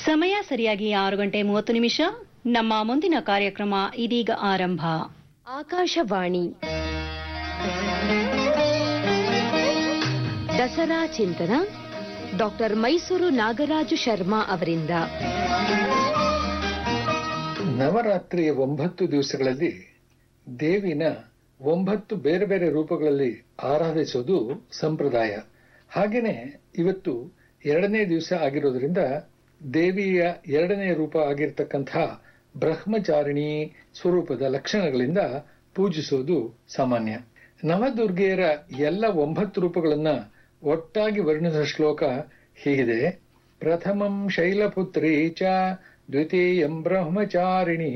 ಸಮಯ ಸರಿಯಾಗಿ ಆರು ಗಂಟೆ ಮೂವತ್ತು ನಿಮಿಷ ನಮ್ಮ ಮುಂದಿನ ಕಾರ್ಯಕ್ರಮ ಇದೀಗ ಆರಂಭ ಆಕಾಶವಾಣಿ ದಸರಾ ಚಿಂತನ ಡಾಕ್ಟರ್ ಮೈಸೂರು ನಾಗರಾಜು ಶರ್ಮಾ ಅವರಿಂದ ನವರಾತ್ರಿಯ ಒಂಬತ್ತು ದಿವಸಗಳಲ್ಲಿ ದೇವಿನ ಒಂಬತ್ತು ಬೇರೆ ಬೇರೆ ರೂಪಗಳಲ್ಲಿ ಆರಾಧಿಸೋದು ಸಂಪ್ರದಾಯ ಹಾಗೇನೆ ಇವತ್ತು ಎರಡನೇ ದಿವಸ ಆಗಿರೋದ್ರಿಂದ ದೇವಿಯ ಎರಡನೇ ರೂಪ ಆಗಿರ್ತಕ್ಕಂಥ ಬ್ರಹ್ಮಚಾರಿಣಿ ಸ್ವರೂಪದ ಲಕ್ಷಣಗಳಿಂದ ಪೂಜಿಸೋದು ಸಾಮಾನ್ಯ ನವದುರ್ಗೆಯರ ಎಲ್ಲ ಒಂಬತ್ತು ರೂಪಗಳನ್ನ ಒಟ್ಟಾಗಿ ವರ್ಣಿಸುವ ಶ್ಲೋಕ ಹೀಗಿದೆ ಪ್ರಥಮಂ ಶೈಲಪುತ್ರಿ ಚ ದ್ವಿತೀಯಂ ಬ್ರಹ್ಮಚಾರಿಣಿ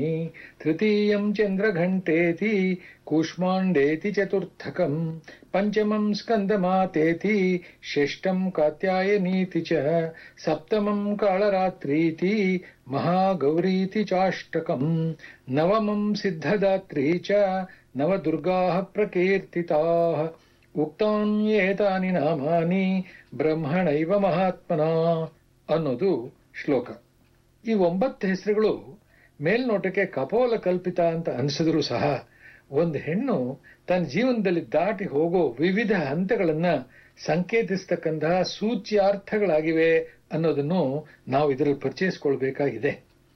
ತೃತೀಯಂ ಚಂದ್ರಘಂಟೇತಿ ಕೂಷ್ಮಾಂಡೇತಿ ಚತುರ್ಥಕಂ ಪಂಚಮಂ ಸ್ಕಂದಮಾತೇತಿ ಷಷ್ಠಂ ಕಾತ್ಯಾಯನೀತಿ ಚ ಸಪ್ತಮಂ ಕಾಳರಾತ್ರೀತಿ ಮಹಾಗೌರೀತಿ ಚಾಷ್ಟಕಂ ನವಮಂ ಸಿದ್ಧದಾತ್ರೀ ಚ ನವದುರ್ಗಾಃ ಪ್ರಕೀರ್ತಿತಾಃ ಉಕ್ತಾನ್ಯೇತಾನಿ ನಾಮಾನಿ ಬ್ರಹ್ಮಣೈವ ಮಹಾತ್ಮನ ಅನ್ನೋದು ಶ್ಲೋಕ ಈ ಒಂಬತ್ತು ಹೆಸರುಗಳು ಮೇಲ್ನೋಟಕ್ಕೆ ಕಪೋಲ ಕಲ್ಪಿತ ಅಂತ ಅನಿಸಿದ್ರು ಸಹ ಒಂದು ಹೆಣ್ಣು ತನ್ನ ಜೀವನದಲ್ಲಿ ದಾಟಿ ಹೋಗೋ ವಿವಿಧ ಹಂತಗಳನ್ನ ಸಂಕೇತಿಸ್ತಕ್ಕಂತಹ ಸೂಚ್ಯಾರ್ಥಗಳಾಗಿವೆ ಅನ್ನೋದನ್ನು ನಾವು ಇದರಲ್ಲಿ ಪರಿಚಯಿಸಿಕೊಳ್ಬೇಕಾಗಿದೆ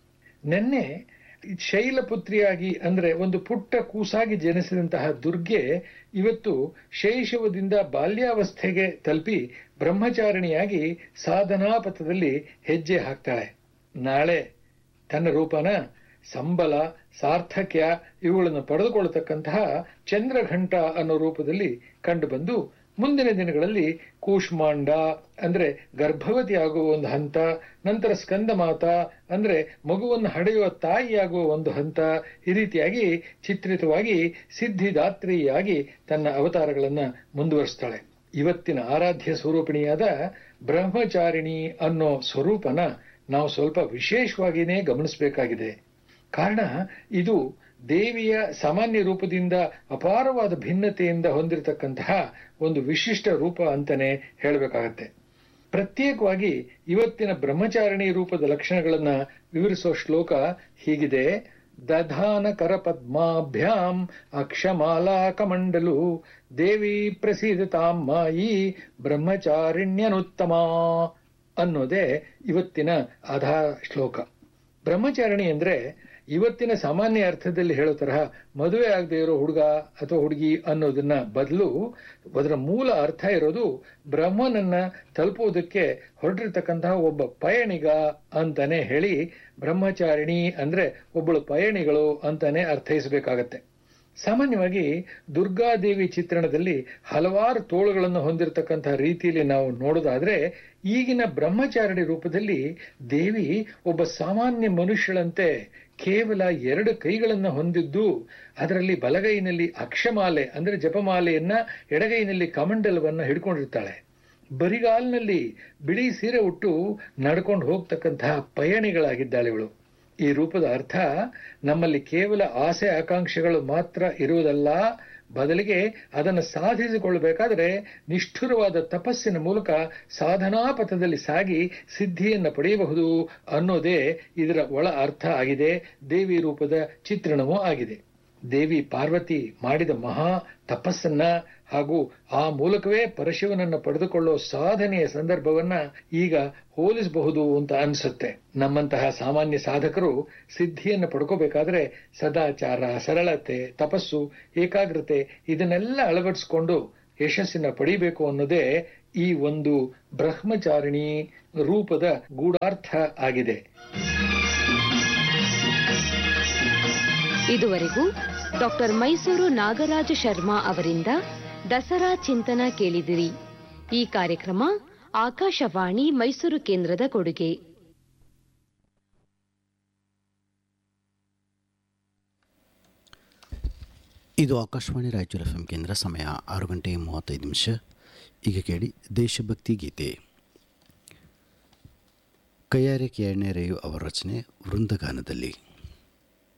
ನಿನ್ನೆ ಶೈಲಪುತ್ರಿಯಾಗಿ ಅಂದ್ರೆ ಒಂದು ಪುಟ್ಟ ಕೂಸಾಗಿ ಜನಿಸಿದಂತಹ ದುರ್ಗೆ ಇವತ್ತು ಶೈಶವದಿಂದ ಬಾಲ್ಯಾವಸ್ಥೆಗೆ ತಲುಪಿ ಬ್ರಹ್ಮಚಾರಿಣಿಯಾಗಿ ಸಾಧನಾ ಪಥದಲ್ಲಿ ಹೆಜ್ಜೆ ಹಾಕ್ತಾಳೆ ನಾಳೆ ತನ್ನ ರೂಪನ ಸಂಬಲ ಸಾರ್ಥಕ್ಯ ಇವುಗಳನ್ನು ಪಡೆದುಕೊಳ್ಳತಕ್ಕಂತಹ ಚಂದ್ರಘಂಟ ಅನ್ನೋ ರೂಪದಲ್ಲಿ ಕಂಡುಬಂದು ಮುಂದಿನ ದಿನಗಳಲ್ಲಿ ಕೂಷ್ಮಾಂಡ ಅಂದ್ರೆ ಗರ್ಭವತಿ ಆಗುವ ಒಂದು ಹಂತ ನಂತರ ಸ್ಕಂದಮಾತ ಅಂದ್ರೆ ಮಗುವನ್ನು ಹಡೆಯುವ ತಾಯಿಯಾಗುವ ಒಂದು ಹಂತ ಈ ರೀತಿಯಾಗಿ ಚಿತ್ರಿತವಾಗಿ ಸಿದ್ಧಿದಾತ್ರಿಯಾಗಿ ತನ್ನ ಅವತಾರಗಳನ್ನ ಮುಂದುವರಿಸ್ತಾಳೆ ಇವತ್ತಿನ ಆರಾಧ್ಯ ಸ್ವರೂಪಿಣಿಯಾದ ಬ್ರಹ್ಮಚಾರಿಣಿ ಅನ್ನೋ ಸ್ವರೂಪನ ನಾವು ಸ್ವಲ್ಪ ವಿಶೇಷವಾಗಿಯೇ ಗಮನಿಸಬೇಕಾಗಿದೆ ಕಾರಣ ಇದು ದೇವಿಯ ಸಾಮಾನ್ಯ ರೂಪದಿಂದ ಅಪಾರವಾದ ಭಿನ್ನತೆಯಿಂದ ಹೊಂದಿರತಕ್ಕಂತಹ ಒಂದು ವಿಶಿಷ್ಟ ರೂಪ ಅಂತಾನೆ ಹೇಳಬೇಕಾಗತ್ತೆ ಪ್ರತ್ಯೇಕವಾಗಿ ಇವತ್ತಿನ ಬ್ರಹ್ಮಚಾರಿಣಿ ರೂಪದ ಲಕ್ಷಣಗಳನ್ನ ವಿವರಿಸುವ ಶ್ಲೋಕ ಹೀಗಿದೆ ದಧಾನ ಕರಪದ್ಮಾಭ್ಯಾಂ ಅಕ್ಷಮಾಲಾ ಕಮಂಡಲು ದೇವಿ ಪ್ರಸೀದತಾಂ ಮಾಯಿ ಬ್ರಹ್ಮಚಾರಿಣ್ಯನುತ್ತಮ ಅನ್ನೋದೇ ಇವತ್ತಿನ ಆಧಾರ ಶ್ಲೋಕ ಬ್ರಹ್ಮಚಾರಿಣಿ ಅಂದ್ರೆ ಇವತ್ತಿನ ಸಾಮಾನ್ಯ ಅರ್ಥದಲ್ಲಿ ಹೇಳೋ ತರಹ ಮದುವೆ ಆಗದೆ ಇರೋ ಹುಡುಗ ಅಥವಾ ಹುಡುಗಿ ಅನ್ನೋದನ್ನ ಬದಲು ಅದರ ಮೂಲ ಅರ್ಥ ಇರೋದು ಬ್ರಹ್ಮನನ್ನ ತಲುಪುವುದಕ್ಕೆ ಹೊರಟಿರ್ತಕ್ಕಂತಹ ಒಬ್ಬ ಪಯಣಿಗ ಅಂತಾನೆ ಹೇಳಿ ಬ್ರಹ್ಮಚಾರಿಣಿ ಅಂದ್ರೆ ಒಬ್ಬಳು ಪಯಣಿಗಳು ಅಂತಾನೆ ಅರ್ಥೈಸಬೇಕಾಗತ್ತೆ ಸಾಮಾನ್ಯವಾಗಿ ದುರ್ಗಾದೇವಿ ಚಿತ್ರಣದಲ್ಲಿ ಹಲವಾರು ತೋಳುಗಳನ್ನು ಹೊಂದಿರತಕ್ಕಂತಹ ರೀತಿಯಲ್ಲಿ ನಾವು ನೋಡೋದಾದ್ರೆ ಈಗಿನ ಬ್ರಹ್ಮಚಾರಿಣಿ ರೂಪದಲ್ಲಿ ದೇವಿ ಒಬ್ಬ ಸಾಮಾನ್ಯ ಮನುಷ್ಯಳಂತೆ ಕೇವಲ ಎರಡು ಕೈಗಳನ್ನು ಹೊಂದಿದ್ದು ಅದರಲ್ಲಿ ಬಲಗೈನಲ್ಲಿ ಅಕ್ಷಮಾಲೆ ಅಂದ್ರೆ ಜಪಮಾಲೆಯನ್ನ ಎಡಗೈನಲ್ಲಿ ಕಮಂಡಲವನ್ನ ಹಿಡ್ಕೊಂಡಿರ್ತಾಳೆ ಬರಿಗಾಲ್ನಲ್ಲಿ ಬಿಳಿ ಸೀರೆ ಉಟ್ಟು ನಡ್ಕೊಂಡು ಹೋಗ್ತಕ್ಕಂತಹ ಪಯಣಿಗಳಾಗಿದ್ದಾಳೆ ಇವಳು ಈ ರೂಪದ ಅರ್ಥ ನಮ್ಮಲ್ಲಿ ಕೇವಲ ಆಸೆ ಆಕಾಂಕ್ಷೆಗಳು ಮಾತ್ರ ಇರುವುದಲ್ಲ ಬದಲಿಗೆ ಅದನ್ನು ಸಾಧಿಸಿಕೊಳ್ಳಬೇಕಾದರೆ ನಿಷ್ಠುರವಾದ ತಪಸ್ಸಿನ ಮೂಲಕ ಸಾಧನಾ ಪಥದಲ್ಲಿ ಸಾಗಿ ಸಿದ್ಧಿಯನ್ನು ಪಡೆಯಬಹುದು ಅನ್ನೋದೇ ಇದರ ಒಳ ಅರ್ಥ ಆಗಿದೆ ದೇವಿ ರೂಪದ ಚಿತ್ರಣವೂ ಆಗಿದೆ ದೇವಿ ಪಾರ್ವತಿ ಮಾಡಿದ ಮಹಾ ತಪಸ್ಸನ್ನ ಹಾಗೂ ಆ ಮೂಲಕವೇ ಪರಶಿವನನ್ನ ಪಡೆದುಕೊಳ್ಳೋ ಸಾಧನೆಯ ಸಂದರ್ಭವನ್ನ ಈಗ ಹೋಲಿಸಬಹುದು ಅಂತ ಅನಿಸುತ್ತೆ ನಮ್ಮಂತಹ ಸಾಮಾನ್ಯ ಸಾಧಕರು ಸಿದ್ಧಿಯನ್ನು ಪಡ್ಕೋಬೇಕಾದ್ರೆ ಸದಾಚಾರ ಸರಳತೆ ತಪಸ್ಸು ಏಕಾಗ್ರತೆ ಇದನ್ನೆಲ್ಲ ಅಳವಡಿಸಿಕೊಂಡು ಯಶಸ್ಸಿನ ಪಡಿಬೇಕು ಅನ್ನೋದೇ ಈ ಒಂದು ಬ್ರಹ್ಮಚಾರಿಣಿ ರೂಪದ ಗೂಢಾರ್ಥ ಆಗಿದೆ ಇದುವರೆಗೂ ಡಾಕ್ಟರ್ ಮೈಸೂರು ನಾಗರಾಜ ಶರ್ಮಾ ಅವರಿಂದ ದಸರಾ ಚಿಂತನ ಕೇಳಿದಿರಿ ಈ ಕಾರ್ಯಕ್ರಮ ಆಕಾಶವಾಣಿ ಮೈಸೂರು ಕೇಂದ್ರದ ಕೊಡುಗೆ ಇದು ಆಕಾಶವಾಣಿ ರಾಯಚೂರು ಎಫ್ ಎಂ ಕೇಂದ್ರ ಸಮಯ ಆರು ಗಂಟೆ ಮೂವತ್ತೈದು ನಿಮಿಷ ಈಗ ಕೇಳಿ ದೇಶಭಕ್ತಿ ಗೀತೆ ಕೈಯಾರೆ ಕೆ ಎಣ್ಣೆ ರೇಯು ಅವರ ರಚನೆ ವೃಂದಗಾನದಲ್ಲಿ